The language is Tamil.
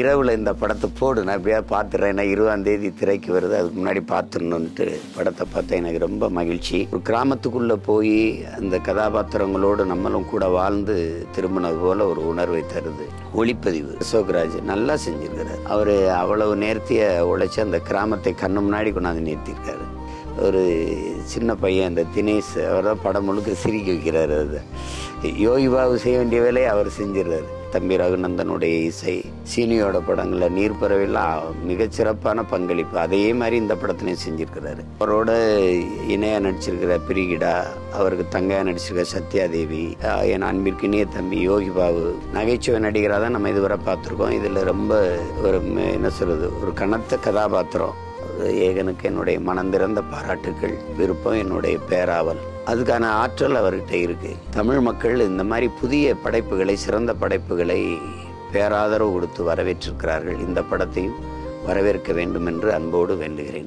இரவில் இந்த படத்தை போடு நான் எப்படியா பார்த்துறேன் ஏன்னா இருபதாம் தேதி திரைக்கு வருது அதுக்கு முன்னாடி பார்த்துடணுன்ட்டு படத்தை பார்த்தா எனக்கு ரொம்ப மகிழ்ச்சி ஒரு கிராமத்துக்குள்ளே போய் அந்த கதாபாத்திரங்களோடு நம்மளும் கூட வாழ்ந்து திரும்பினது போல ஒரு உணர்வை தருது ஒளிப்பதிவு அசோக்ராஜ் நல்லா செஞ்சிருக்கிறார் அவர் அவ்வளவு நேர்த்திய உழைச்சி அந்த கிராமத்தை கண்ணு முன்னாடி கொண்டாந்து நிறுத்தியிருக்காரு ஒரு சின்ன பையன் அந்த தினேஷ் அவர் தான் படம் முழுக்க சிரிக்க வைக்கிறாரு அது யோகி பாபு செய்ய வேண்டிய வேலையை அவர் செஞ்சிடறாரு தம்பி ரகுநந்தனுடைய இசை சீனியோட படங்களில் நீர்ப்பறவைலாம் மிகச்சிறப்பான பங்களிப்பு அதே மாதிரி இந்த படத்துலையும் செஞ்சிருக்கிறாரு அவரோட இணையா நடிச்சிருக்கிற பிரிகிடா அவருக்கு தங்கையா நடிச்சிருக்கிற சத்யாதேவி ஆஹ் என் அன்பிற்கினிய தம்பி யோகி பாபு நகைச்சுவை நடிகராக தான் நம்ம இதுவரை பார்த்துருக்கோம் இதில் ரொம்ப ஒரு ம- என்ன சொல்றது ஒரு கனத்த கதாபாத்திரம் ஏகனுக்கு என்னுடைய மனந்திறந்த பாராட்டுக்கள் விருப்பம் என்னுடைய பேராவல் அதுக்கான ஆற்றல் அவர்கிட்ட இருக்கு தமிழ் மக்கள் இந்த மாதிரி புதிய படைப்புகளை சிறந்த படைப்புகளை பேராதரவு கொடுத்து வரவேற்றிருக்கிறார்கள் இந்த படத்தையும் வரவேற்க வேண்டும் என்று அன்போடு வேண்டுகிறேன்